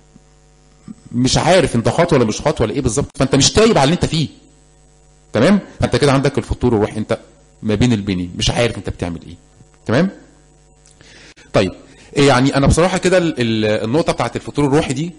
مش عارف انت خاطي ولا مش خاطي ولا ايه بالظبط فانت مش تايب على اللي انت فيه تمام فانت كده عندك الفطور الروحي انت ما بين البنين مش عارف انت بتعمل ايه تمام طيب يعني انا بصراحه كده النقطه بتاعت الفطور الروحي دي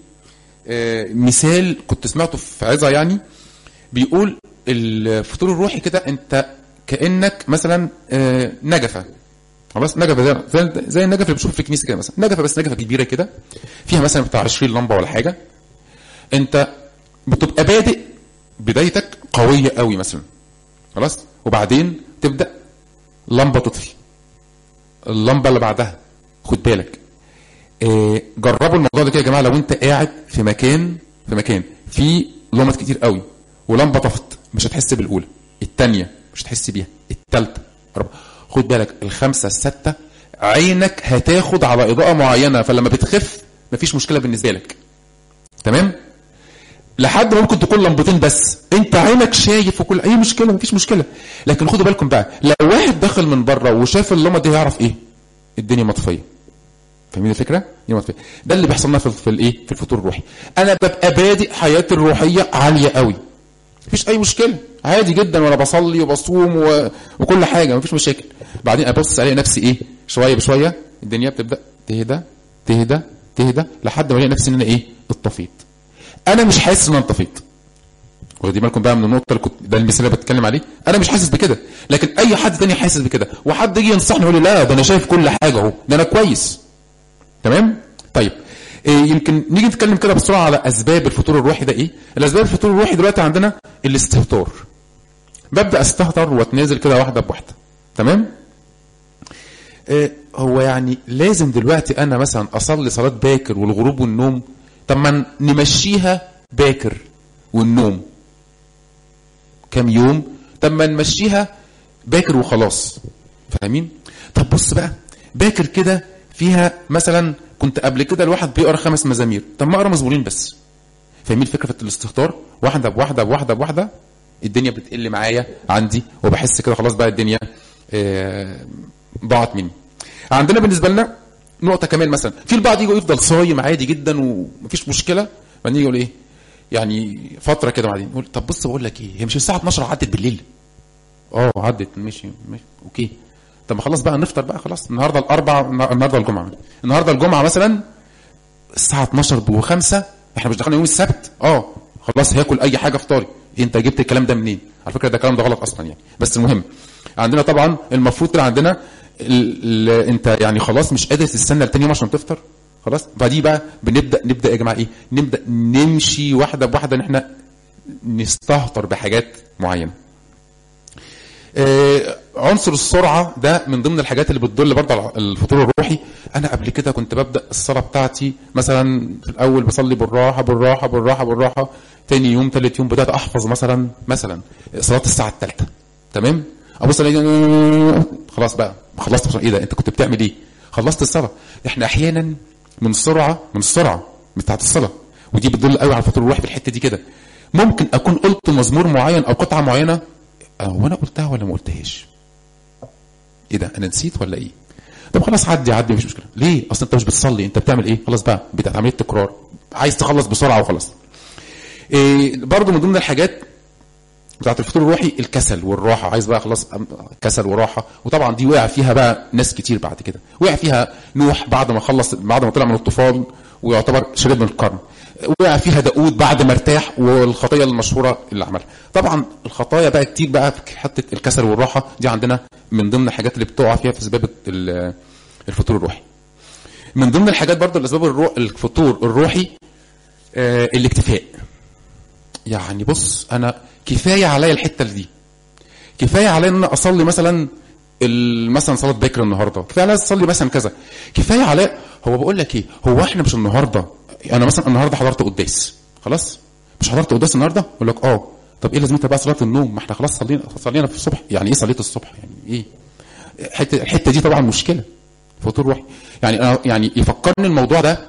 مثال كنت سمعته في عظه يعني بيقول الفطور الروحي كده انت كانك مثلا نجفه خلاص نجفه زي زي, زي النجفه اللي بتشوف في الكنيسه كده مثلا نجفه بس نجفه كبيره كده فيها مثلا بتاع 20 لمبه ولا حاجه انت بتبقى بادئ بدايتك قويه قوي مثلا خلاص وبعدين تبدا لمبه تطفي اللمبه اللي بعدها خد بالك آه جربوا الموضوع ده كده يا جماعه لو انت قاعد في مكان في مكان في لمبات كتير قوي ولمبه طفت مش هتحس بالاولى الثانيه مش هتحس بيها الثالثه خد بالك الخمسه السته عينك هتاخد على اضاءه معينه فلما بتخف مفيش مشكله بالنسبه لك تمام لحد ما ممكن تكون لمبتين بس انت عينك شايف وكل اي مشكله مفيش مشكله لكن خدوا بالكم بقى لو واحد دخل من بره وشاف اللمبه دي هيعرف ايه الدنيا مطفيه فاهمين الفكره دي مطفيه ده اللي بيحصل لنا في, في الايه في الفطور الروحي انا ببقى بادئ حياتي الروحيه عاليه قوي مفيش اي مشكله عادي جدا وانا بصلي وبصوم و... وكل حاجه مفيش مشاكل بعدين ابص الاقي نفسي ايه شويه بشويه الدنيا بتبدا تهدى تهدى تهدى لحد ما الاقي نفسي ان انا ايه اتطفيت انا مش حاسس ان انا انطفيت واخدين بالكم بقى من النقطه اللي كنت ده المثال اللي بتكلم عليه انا مش حاسس بكده لكن اي حد تاني حاسس بكده وحد يجي ينصحني يقول لي لا ده انا شايف كل حاجه اهو ده انا كويس تمام طيب إيه يمكن نيجي نتكلم كده بسرعه على اسباب الفطور الروحي ده ايه الاسباب الفطور الروحي دلوقتي عندنا الاستهتار ببدا استهتر واتنازل كده واحده بواحده تمام إيه هو يعني لازم دلوقتي انا مثلا اصلي صلاه باكر والغروب والنوم طب ما نمشيها باكر والنوم كام يوم طب ما نمشيها باكر وخلاص فاهمين طب بص بقى باكر كده فيها مثلا كنت قبل كده الواحد بيقرا خمس مزامير طب ما اقرا مزمورين بس فاهمين الفكره في الاستهتار واحده بواحده بواحده بواحده الدنيا بتقل معايا عندي وبحس كده خلاص بقى الدنيا آه ضاعت مني عندنا بالنسبه لنا نقطه كمان مثلا في البعض يجي يفضل صايم عادي جدا ومفيش مشكله بعدين يقول ايه يعني فتره كده بعدين يقول طب بص بقول لك ايه هي مش الساعه 12 عدت بالليل اه عدت ماشي ماشي اوكي طب ما خلاص بقى نفطر بقى خلاص النهارده الاربع النهارده الجمعه النهارده الجمعه مثلا الساعه 12 و5 احنا مش دخلنا يوم السبت اه خلاص هاكل اي حاجه فطاري انت جبت الكلام ده منين على فكره ده الكلام ده غلط اصلا يعني بس المهم عندنا طبعا المفروض كده عندنا ال ال انت يعني خلاص مش قادر تستنى لتاني يوم عشان تفطر خلاص فدي بقى بنبدا نبدا يا جماعه ايه نبدا نمشي واحده بواحده ان احنا نستهتر بحاجات معينه آه، عنصر السرعه ده من ضمن الحاجات اللي بتدل برضه على الفطور الروحي انا قبل كده كنت ببدا الصلاه بتاعتي مثلا في الاول بصلي بالراحه بالراحه بالراحه بالراحه تاني يوم تالت يوم بدات احفظ مثلا مثلا صلاه الساعه الثالثه تمام ابص الاقي خلاص بقى خلصت بسرعة. ايه ده انت كنت بتعمل ايه خلصت الصلاه احنا احيانا من السرعه من السرعه بتاعت الصلاه ودي بتدل قوي على الفطور الروحي في الحته دي كده ممكن اكون قلت مزمور معين او قطعه معينه هو انا قلتها ولا ما قلتهاش ايه ده انا نسيت ولا ايه طب خلاص عدي عدي مفيش مشكله ليه اصل انت مش بتصلي انت بتعمل ايه خلاص بقى بتاعت عمليه تكرار عايز تخلص بسرعه وخلاص إيه برضه من ضمن الحاجات بتاعت الفطور الروحي الكسل والراحه عايز بقى خلاص أم- كسل وراحه وطبعا دي وقع فيها بقى ناس كتير بعد كده وقع فيها نوح بعد ما خلص بعد ما طلع من الطوفان ويعتبر شرب من القرن وقع فيها داود بعد ما ارتاح والخطيه المشهوره اللي عملها طبعا الخطايا بقى كتير بقى في حته الكسل والراحه دي عندنا من ضمن الحاجات اللي بتقع فيها في اسباب ال- الفطور الروحي من ضمن الحاجات برضو الاسباب الرو... الفطور الروحي آه الاكتفاء يعني بص انا كفايه عليا الحته دي كفايه عليا ان انا اصلي مثلا ال- مثلا صلاه بكر النهارده كفايه عليا اصلي مثلا كذا كفايه عليا هو بقول لك ايه هو احنا مش النهارده انا مثلا النهارده حضرت قداس خلاص مش حضرت قداس النهارده اقول لك اه طب ايه لازمتها بقى صلاه النوم ما احنا خلاص صلينا صلينا في الصبح يعني ايه صليت الصبح يعني ايه حته الحته دي طبعا مشكله فطور روحي يعني انا يعني يفكرني الموضوع ده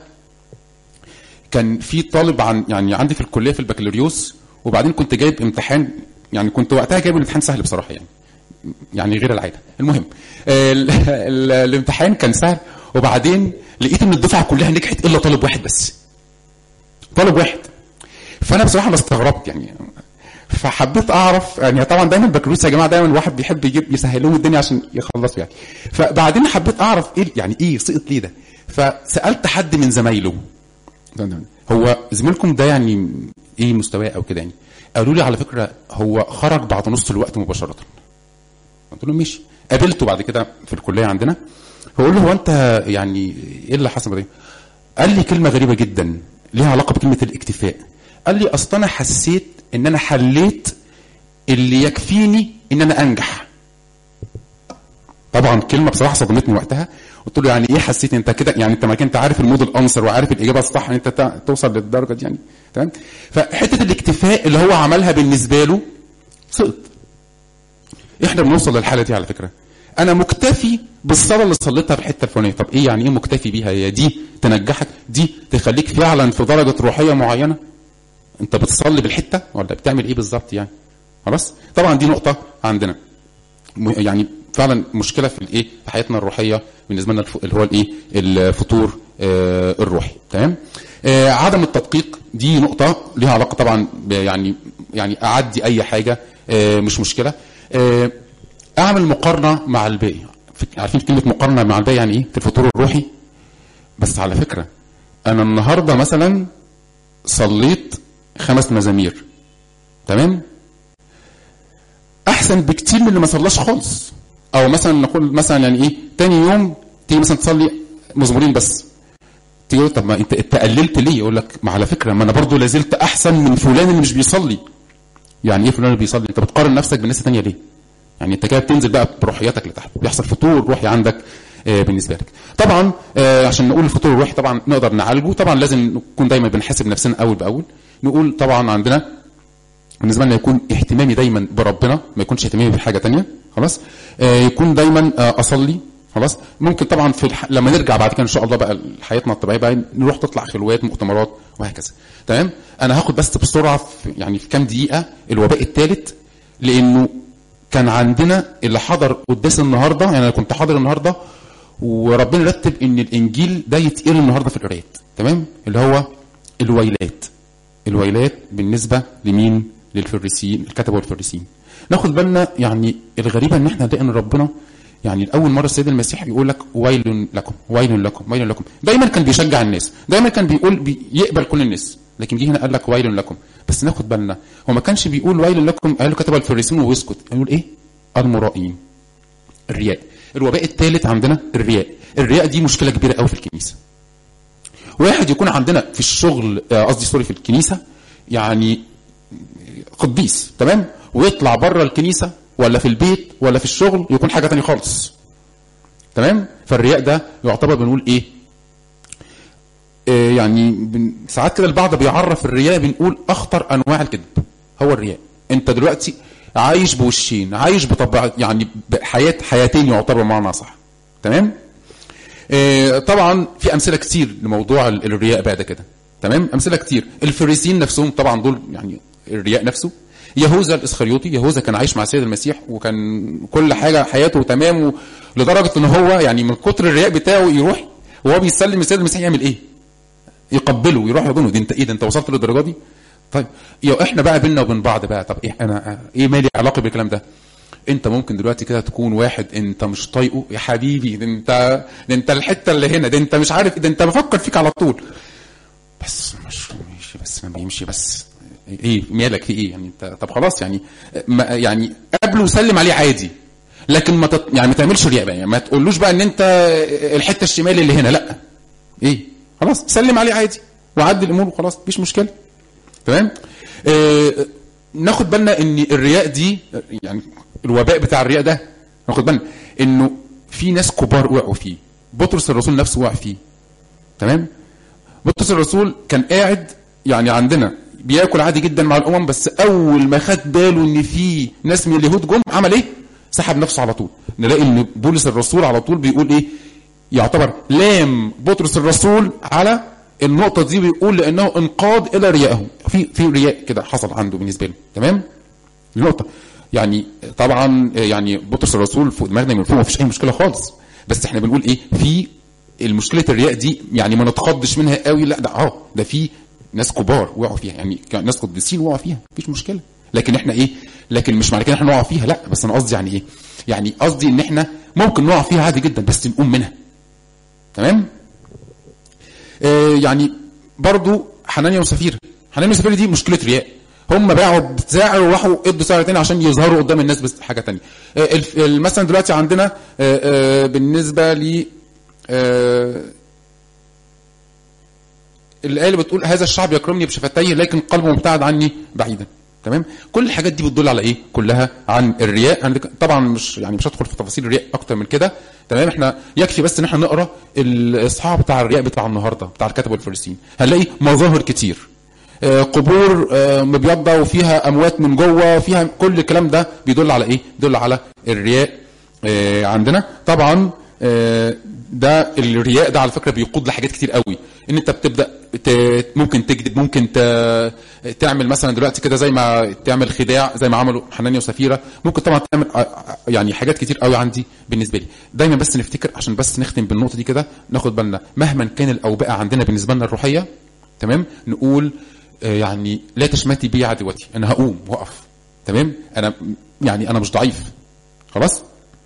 كان في طالب عن يعني عندي في الكليه في البكالوريوس وبعدين كنت جايب امتحان يعني كنت وقتها جايب الامتحان سهل بصراحه يعني يعني غير العاده المهم ال- ال- الامتحان كان سهل وبعدين لقيت ان الدفعه كلها نجحت الا طالب واحد بس طالب واحد فانا بصراحه انا استغربت يعني فحبيت اعرف يعني طبعا دايما البكالوريوس يا جماعه دايما الواحد بيحب يجيب يسهل لهم الدنيا عشان يخلصوا يعني فبعدين حبيت اعرف ايه يعني ايه سقط ليه ده فسالت حد من زمايله هو زميلكم ده يعني ايه مستواه او كده يعني قالوا لي على فكره هو خرج بعد نص الوقت مباشره قلت له ماشي قابلته بعد كده في الكليه عندنا فقول له هو انت يعني ايه اللي حصل ده قال لي كلمه غريبه جدا ليها علاقه بكلمه الاكتفاء قال لي اصل انا حسيت ان انا حليت اللي يكفيني ان انا انجح طبعا كلمه بصراحه صدمتني وقتها قلت له يعني ايه حسيت انت كده يعني انت ما كنت عارف الموديل انسر وعارف الاجابه الصح ان انت تع- توصل للدرجه دي يعني تمام فحته الاكتفاء اللي هو عملها بالنسبه له سقط احنا بنوصل للحاله دي على فكره انا مكتفي بالصلاه اللي صليتها في الحته الفلانيه طب ايه يعني ايه مكتفي بيها هي دي تنجحك دي تخليك فعلا في درجه روحيه معينه انت بتصلي بالحته ولا بتعمل ايه بالظبط يعني خلاص طبعا دي نقطه عندنا م- يعني فعلا مشكله في الايه في حياتنا الروحيه بالنسبه لنا الف- اللي هو الايه الفطور آه الروحي تمام آه عدم التدقيق دي نقطه ليها علاقه طبعا ب- يعني يعني اعدي اي حاجه آه مش مشكله آه اعمل مقارنه مع الباقي ف- عارفين كلمه مقارنه مع الباقي يعني ايه في الفطور الروحي بس على فكره انا النهارده مثلا صليت خمس مزامير تمام احسن بكتير من اللي ما صلاش خالص او مثلا نقول مثلا يعني ايه تاني يوم تيجي مثلا تصلي مزمورين بس تيجي طب ما انت انت قللت ليه يقول لك ما على فكره ما انا برضو لازلت احسن من فلان اللي مش بيصلي يعني ايه فلان اللي بيصلي انت بتقارن نفسك بالناس تانية ليه يعني انت كده بتنزل بقى بروحياتك لتحت بيحصل فتور روحي عندك آه، بالنسبه لك طبعا آه، عشان نقول الفتور الروحي طبعا نقدر نعالجه طبعا لازم نكون دايما بنحاسب نفسنا اول باول نقول طبعا عندنا بالنسبه لنا يكون اهتمامي دايما بربنا ما يكونش اهتمامي بحاجه تانية خلاص آه يكون دايما آه اصلي خلاص ممكن طبعا في الح... لما نرجع بعد كده ان شاء الله بقى حياتنا الطبيعيه بقى نروح تطلع خلوات مؤتمرات وهكذا تمام انا هاخد بس بسرعه في يعني في كام دقيقه الوباء الثالث لانه كان عندنا اللي حضر قداس النهارده يعني انا كنت حاضر النهارده وربنا رتب ان الانجيل ده يتقري النهارده في القرايات تمام اللي هو الويلات الويلات بالنسبه لمين للفريسيين الكتبه والفريسيين ناخد بالنا يعني الغريبه ان احنا نلاقي ان ربنا يعني الاول مره السيد المسيح بيقول لك ويل لكم ويل لكم ويل لكم دايما كان بيشجع الناس دايما كان بيقول بيقبل كل الناس لكن جه هنا قال لك ويل لكم بس ناخد بالنا هو ما كانش بيقول ويل لكم قالوا كتب الفريسيون ويسكت يقول ايه المرائين الرياء الوباء الثالث عندنا الرياء الرياء دي مشكله كبيره قوي في الكنيسه واحد يكون عندنا في الشغل آه، قصدي سوري في الكنيسه يعني قديس تمام ويطلع بره الكنيسه ولا في البيت ولا في الشغل يكون حاجه تانية خالص تمام فالرياء ده يعتبر بنقول ايه آه، يعني بن- ساعات كده البعض بيعرف الرياء بنقول اخطر انواع الكذب هو الرياء انت دلوقتي عايش بوشين عايش بطبع يعني بحياه حياتين يعتبر بمعنى صح تمام آه، طبعا في امثله كتير لموضوع ال- الرياء بعد كده تمام امثله كتير الفريسيين نفسهم طبعا دول يعني الرياء نفسه يهوذا الاسخريوطي يهوذا كان عايش مع السيد المسيح وكان كل حاجه حياته تمام و- لدرجه ان هو يعني من كتر الرياء بتاعه يروح وهو بيسلم السيد المسيح يعمل ايه؟ يقبله يروح يحضنه دي انت ايه ده انت وصلت للدرجه دي؟ طيب يا احنا بقى بينا وبين بعض بقى طب ايه انا ايه مالي علاقه بالكلام ده؟ انت ممكن دلوقتي كده تكون واحد انت مش طايقه يا حبيبي ده انت ده انت الحته اللي هنا ده انت مش عارف ده انت بفكر فيك على طول بس مش ماشي بس ما بيمشي بس ايه مالك في ايه يعني انت طب خلاص يعني ما يعني قابله وسلم عليه عادي لكن ما تط... يعني ما تعملش رياء بقى يعني ما تقولوش بقى ان انت الحته الشمال اللي هنا لا ايه خلاص سلم عليه عادي وعدي الامور وخلاص مفيش مشكله تمام آه ناخد بالنا ان الرياء دي يعني الوباء بتاع الرياء ده ناخد بالنا انه في ناس كبار وقعوا فيه بطرس الرسول نفسه وقع فيه تمام بطرس الرسول كان قاعد يعني عندنا بياكل عادي جدا مع الامم بس اول ما خد باله ان في ناس من اليهود جم عمل ايه؟ سحب نفسه على طول نلاقي ان بولس الرسول على طول بيقول ايه؟ يعتبر لام بطرس الرسول على النقطة دي بيقول لأنه انقاد إلى ريائه في في رياء كده حصل عنده بالنسبة له تمام؟ نقطة يعني طبعا يعني بطرس الرسول فوق دماغنا من فوق ما فيش أي مشكلة خالص بس احنا بنقول ايه في المشكلة الرياء دي يعني ما نتخضش منها قوي لا ده اه ده في ناس كبار وقعوا فيها يعني كان ناس قديسين وقعوا فيها مفيش مشكلة لكن احنا ايه لكن مش معنى كده احنا نقع فيها لا بس انا قصدي يعني ايه يعني قصدي ان احنا ممكن نقع فيها عادي جدا بس نقوم منها تمام آه يعني برضو حنانيا وسفيرة حنانيا وسفيرة دي مشكلة رياء هم باعوا سعر وراحوا ادوا سعر تاني عشان يظهروا قدام الناس بس حاجة تانية آه الف- مثلا دلوقتي عندنا آه آه بالنسبة ل آه الآية اللي بتقول هذا الشعب يكرمني بشفتيه لكن قلبه مبتعد عني بعيدا تمام كل الحاجات دي بتدل على ايه كلها عن الرياء عندك- طبعا مش يعني مش هدخل في تفاصيل الرياء اكتر من كده تمام احنا يكفي بس ان احنا نقرا الاصحاح بتاع الرياء بتاع النهارده بتاع الكتب والفريسيين هنلاقي مظاهر كتير آه، قبور آه، مبيضة وفيها أموات من جوه فيها كل الكلام ده بيدل على إيه؟ بيدل على الرياء آه، عندنا طبعا آه، ده الرياء ده على فكرة بيقود لحاجات كتير قوي إن أنت بتبدأ ت- ممكن تكذب ممكن ت- تعمل مثلا دلوقتي كده زي ما تعمل خداع زي ما عملوا حنانيا وسفيرة ممكن طبعا تعمل آه، يعني حاجات كتير قوي عندي بالنسبة لي دايما بس نفتكر عشان بس نختم بالنقطة دي كده ناخد بالنا مهما كان الأوبئة عندنا بالنسبة لنا الروحية تمام نقول آه، يعني لا تشمتي بي عدوتي انا هقوم واقف تمام انا يعني انا مش ضعيف خلاص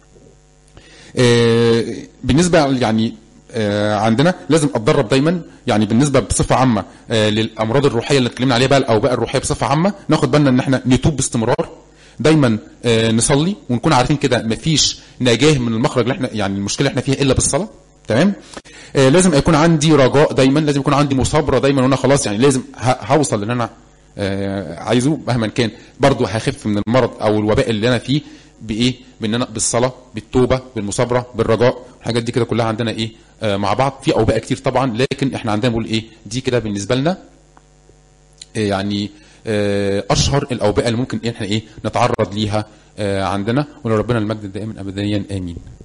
آه، بالنسبه يعني آه، عندنا لازم اتدرب دايما يعني بالنسبه بصفه عامه آه، للامراض الروحيه اللي اتكلمنا عليها بقى الاوبئه الروحيه بصفه عامه ناخد بالنا ان احنا نتوب باستمرار دايما آه، نصلي ونكون عارفين كده مفيش نجاه من المخرج اللي احنا يعني المشكله اللي احنا فيها الا بالصلاه تمام آه، لازم يكون عندي رجاء دايما لازم يكون عندي مثابره دايما وانا خلاص يعني لازم ه- هوصل اللي انا آه، عايزه مهما كان برضه هخف من المرض او الوباء اللي انا فيه بايه بان انا بالصلاه بالتوبه بالمثابره بالرجاء الحاجات دي كده كلها عندنا ايه آه، مع بعض في اوباء كتير طبعا لكن احنا عندنا بنقول ايه دي كده بالنسبه لنا آه، يعني آه، اشهر الاوبئه اللي ممكن احنا ايه نتعرض ليها آه، عندنا ولربنا المجد دائما ابديا امين